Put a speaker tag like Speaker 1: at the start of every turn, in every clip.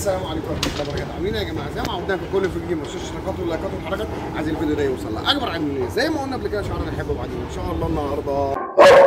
Speaker 1: السلام عليكم ورحمه الله وبركاته عاملين ايه يا جماعه زي ما عودناكم كل في الجيم وشوش اشتراكات واللايكات والحركات عايز الفيديو ده يوصل لاكبر عدد من الناس زي ما قلنا قبل كده شعرنا نحبه بعدين ان شاء الله النهارده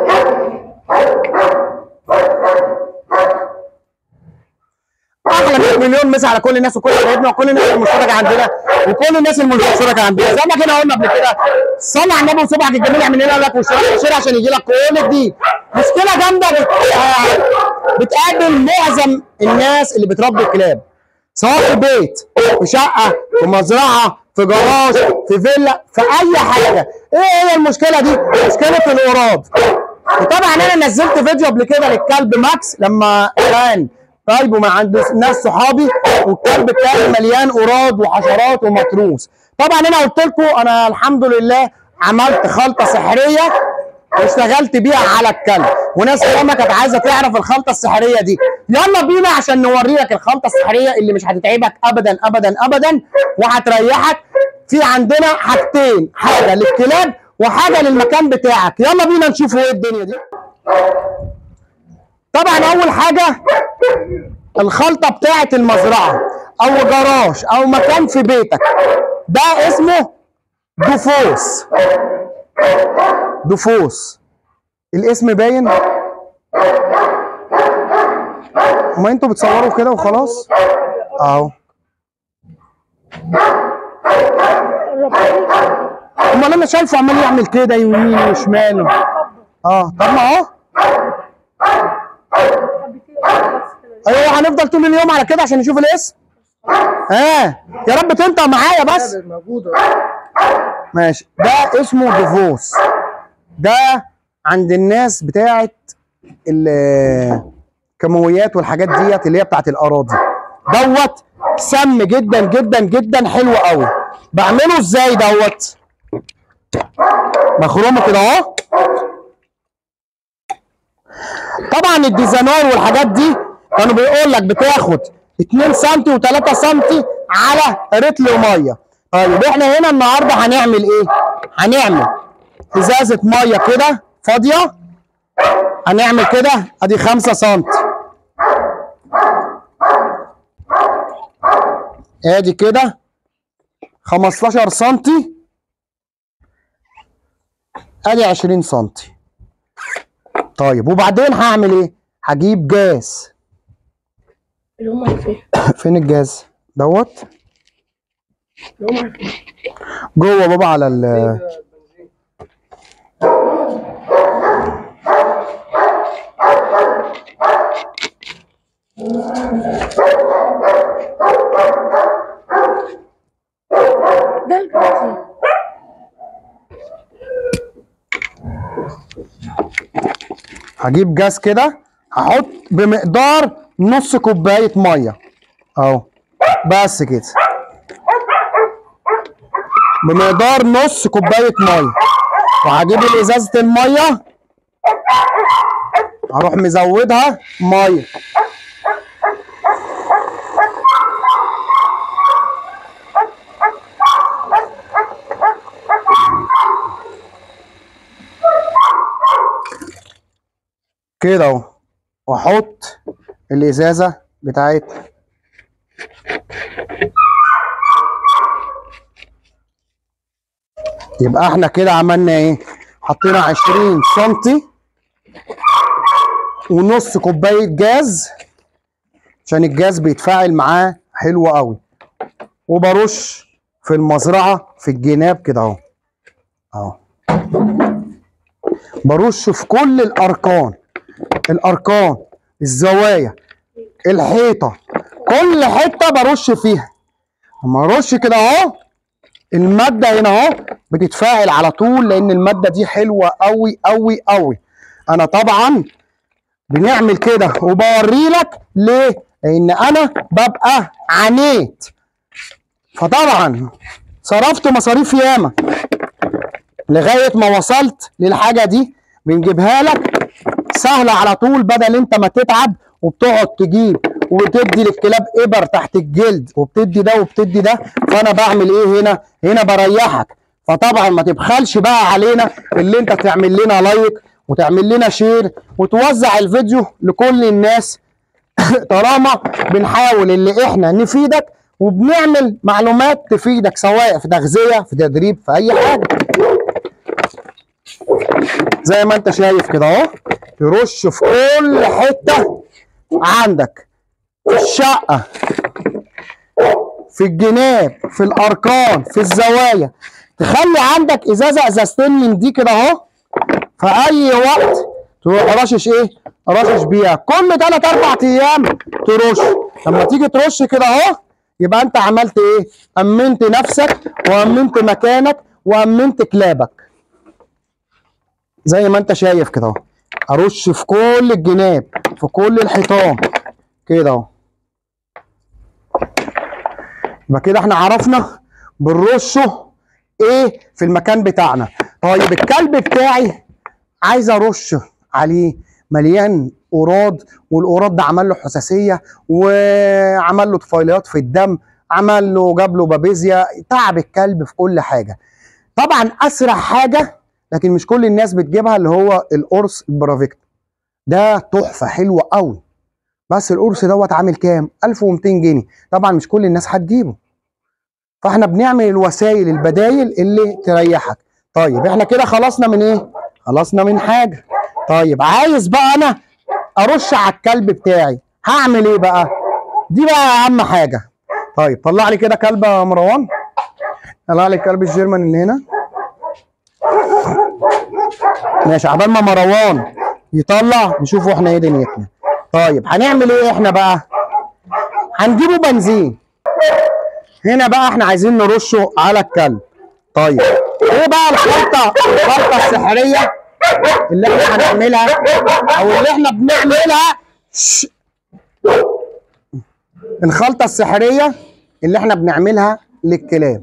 Speaker 2: احلى مليون مسا على كل الناس وكل حبايبنا وكل الناس المشتركه عندنا وكل الناس المشتركه عندنا زي ما كده قلنا قبل كده صلي على النبي وصبحك الجميل اعمل لنا لك واشتراك وشير عشان يجي لك كل جديد مشكله جامده بت... آه، بتقابل معظم الناس اللي بتربي الكلاب سواء في بيت في شقه في مزرعه في جراج في فيلا في اي حاجه ايه هي المشكله دي مشكله الاوراد وطبعا انا نزلت فيديو قبل كده للكلب ماكس لما كان طيبه مع عند ناس صحابي والكلب كان مليان اوراد وحشرات ومتروس طبعا انا قلت لكم انا الحمد لله عملت خلطه سحريه واشتغلت بيها على الكلب وناس ياما كانت عايزه تعرف الخلطه السحريه دي يلا بينا عشان نوري لك الخلطه السحريه اللي مش هتتعبك ابدا ابدا ابدا وهتريحك في عندنا حاجتين حاجه للكلاب وحاجه للمكان بتاعك يلا بينا نشوف ايه الدنيا دي طبعا اول حاجه الخلطه بتاعه المزرعه او جراج او مكان في بيتك ده اسمه دفوس دفوس الاسم باين ما انتوا بتصوروا كده وخلاص اهو امال انا شايفه عمال يعمل كده يمين وشمال اه طب ما اهو ايوه هنفضل طول اليوم على كده عشان نشوف الاسم اه يا رب تنطق معايا بس
Speaker 1: موجوده
Speaker 2: ماشي ده اسمه ديفوس ده عند الناس بتاعت الكيماويات والحاجات ديت اللي هي بتاعت الاراضي دوت سم جدا جدا جدا حلو قوي بعمله ازاي دوت مخرومه كده اهو طبعا الديزانور والحاجات دي كانوا بيقول لك بتاخد 2 سم و3 سم على رتل ميه طيب احنا هنا النهارده هنعمل ايه هنعمل ازازه ميه كده فاضيه هنعمل كده ادي 5 سم ادي كده 15 سم ادي 20 سم طيب وبعدين هعمل ايه هجيب جاز
Speaker 3: اللي هم عارفين
Speaker 2: فين الجاز دوت
Speaker 3: اللي هم عارفين
Speaker 2: جوه بابا على ال
Speaker 3: ده البنزين
Speaker 2: هجيب جاز كده هحط بمقدار نص كوبايه ميه اهو بس كده بمقدار نص كوبايه ميه وهجيب ازازه الميه هروح مزودها ميه كده اهو واحط الازازه بتاعتنا يبقى احنا كده عملنا ايه حطينا 20 سنتي ونص كوبايه جاز عشان الجاز بيتفاعل معاه حلو قوي وبرش في المزرعه في الجناب كده اهو اهو برش في كل الاركان الاركان الزوايا الحيطه كل حته برش فيها اما ارش كده اهو الماده هنا اهو بتتفاعل على طول لان الماده دي حلوه قوي قوي قوي انا طبعا بنعمل كده وبوري لك ليه لان انا ببقى عانيت فطبعا صرفت مصاريف ياما لغايه ما وصلت للحاجه دي بنجيبها لك سهله على طول بدل انت ما تتعب وبتقعد تجيب وبتدي للكلاب ابر تحت الجلد وبتدي ده وبتدي ده فانا بعمل ايه هنا هنا بريحك فطبعا ما تبخلش بقى علينا اللي انت تعمل لنا لايك وتعمل لنا شير وتوزع الفيديو لكل الناس طالما بنحاول اللي احنا نفيدك وبنعمل معلومات تفيدك سواء في تغذيه في تدريب في اي حاجه زي ما انت شايف كده اهو ترش في كل حته عندك في الشقه في الجناب في الاركان في الزوايا تخلي عندك ازازه ازازتين من دي كده اهو في اي وقت تروح رشش ايه رشش بيها كل ثلاث اربع ايام ترش لما تيجي ترش كده اهو يبقى انت عملت ايه امنت نفسك وامنت مكانك وامنت كلابك زي ما انت شايف كده اهو ارش في كل الجناب في كل الحيطان كده اهو يبقى كده احنا عرفنا بنرشه ايه في المكان بتاعنا طيب الكلب بتاعي عايز ارش عليه مليان قراد والقراد ده عمل له حساسيه وعمل له طفيليات في الدم عمل له جاب له بابيزيا تعب الكلب في كل حاجه طبعا اسرع حاجه لكن مش كل الناس بتجيبها اللي هو القرص البرافيكت ده تحفه حلوه قوي بس القرص دوت عامل كام 1200 جنيه طبعا مش كل الناس هتجيبه فاحنا بنعمل الوسائل البدايل اللي تريحك طيب احنا كده خلصنا من ايه خلصنا من حاجه طيب عايز بقى انا ارش على الكلب بتاعي هعمل ايه بقى دي بقى اهم حاجه طيب طلع لي كده كلب يا مروان طلع لي الكلب الجيرمان اللي هنا ماشي عبال ما مروان يطلع نشوفوا احنا ايه دنيتنا طيب هنعمل ايه احنا بقى هنجيبه بنزين هنا بقى احنا عايزين نرشه على الكلب طيب ايه بقى الخلطه الخلطه السحريه اللي احنا هنعملها او اللي احنا بنعملها شش. الخلطه السحريه اللي احنا بنعملها للكلاب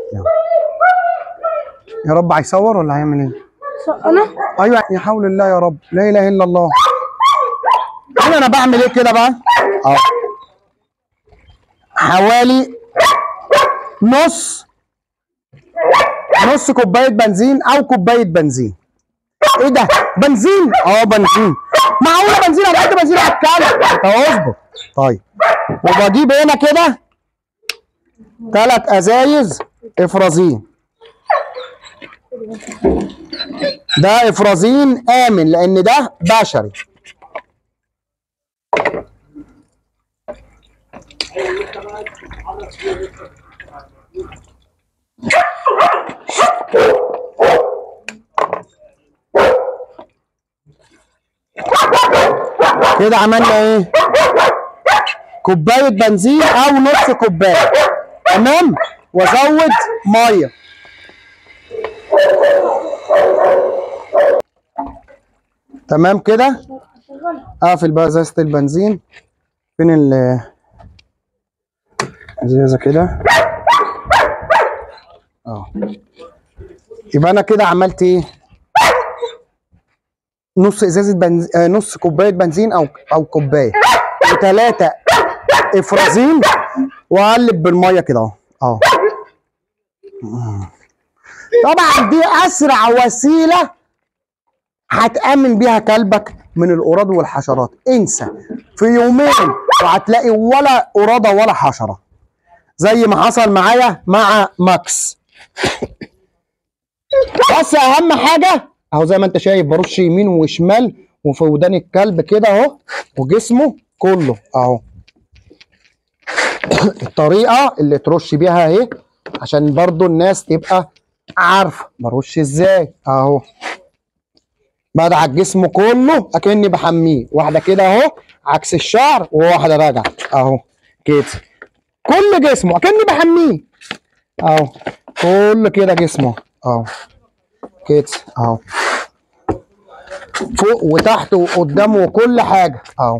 Speaker 2: يا رب هيصور ولا هيعمل ايه
Speaker 3: ص- انا
Speaker 2: ايوه يا حول الله يا رب لا اله الا الله هنا انا بعمل ايه كده بقى اه حوالي نص نص كوبايه بنزين او كوبايه بنزين ايه ده بنزين اه بنزين معقوله بنزين انا قد بنزين على الكلب طب اصبر طيب وبجيب هنا كده ثلاث ازايز افرازين ده افرازين امن لان ده بشري كده عملنا ايه كوبايه بنزين او نص كوبايه تمام وازود ميه تمام كده اقفل بقى ازازه البنزين فين ال ازازه كده اه يبقى انا كده عملت ايه نص ازازه بنزين آه نص كوبايه بنزين او او كوبايه وثلاثه افرازين واقلب بالميه كده اهو اهو مم. طبعا دي اسرع وسيله هتامن بيها كلبك من القراد والحشرات انسى في يومين وهتلاقي ولا قراده ولا حشره زي ما حصل معايا مع ماكس بس اهم حاجه اهو زي ما انت شايف برش يمين وشمال وفي ودان الكلب كده اهو وجسمه كله اهو الطريقه اللي ترش بيها اهي عشان برضو الناس تبقى عارفه برش ازاي اهو بدعك جسمه كله اكني بحميه واحده كده اهو عكس الشعر وواحده راجعه اهو كده كل جسمه اكني بحميه اهو كل كده جسمه اهو كده اهو فوق وتحت وقدام وكل حاجه اهو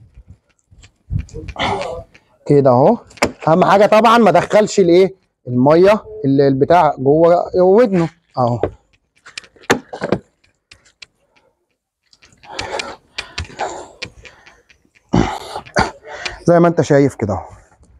Speaker 2: كده اهو اهم حاجه طبعا ما ادخلش الايه الميه اللي البتاع جوه ودنه اهو زي ما انت شايف كده اهو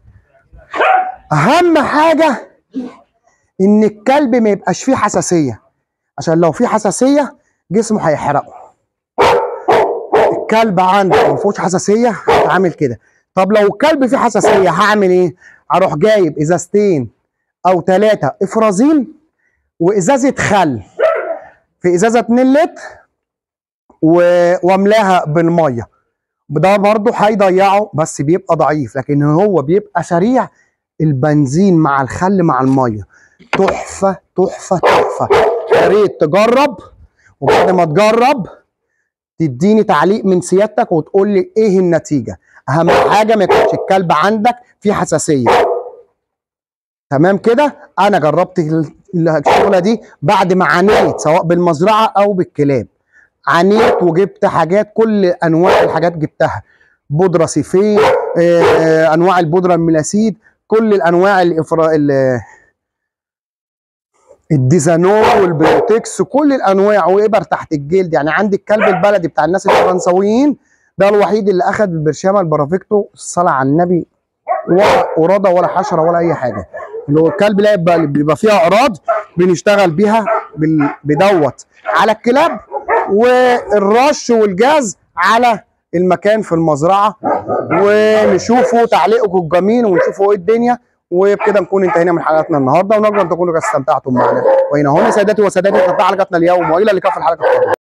Speaker 2: اهم حاجه ان الكلب ما يبقاش فيه حساسيه عشان لو فيه حساسيه جسمه هيحرقه كلب عندك ما فيهوش حساسيه هتعمل كده طب لو الكلب فيه حساسيه هعمل ايه هروح جايب ازازتين او ثلاثه افرازين وازازه خل في ازازه 2 لتر و- واملاها بالميه ده برضه هيضيعه بس بيبقى ضعيف لكن هو بيبقى سريع البنزين مع الخل مع الميه تحفه تحفه تحفه يا ريت تجرب وبعد ما تجرب تديني تعليق من سيادتك وتقول لي ايه النتيجه اهم حاجه ما يكونش الكلب عندك فيه حساسيه تمام كده انا جربت ال- الشغله دي بعد ما عانيت سواء بالمزرعه او بالكلاب عانيت وجبت حاجات كل انواع الحاجات جبتها بودره سيفيه آه، آه، انواع البودره الميلاسيد كل الانواع الإفرا... ال- الديزانول والبيوتكس كل الانواع وابر تحت الجلد يعني عندي الكلب البلدي بتاع الناس الفرنساويين ده الوحيد اللي اخذ البرشامه البرافيكتو الصلاه على النبي ولا قراده ولا حشره ولا اي حاجه اللي هو الكلب لا يبقى بيبقى فيها اعراض بنشتغل بيها بال- بدوت على الكلاب والرش والجاز على المكان في المزرعه ونشوفوا تعليقكم الجميل ونشوفوا ايه الدنيا وبكده نكون انتهينا من حلقتنا النهارده ونرجو ان تكونوا قد استمتعتم معنا وهنا هنا سادتي وسادتي تنتهي حلقتنا اليوم والى اللقاء في الحلقه القادمه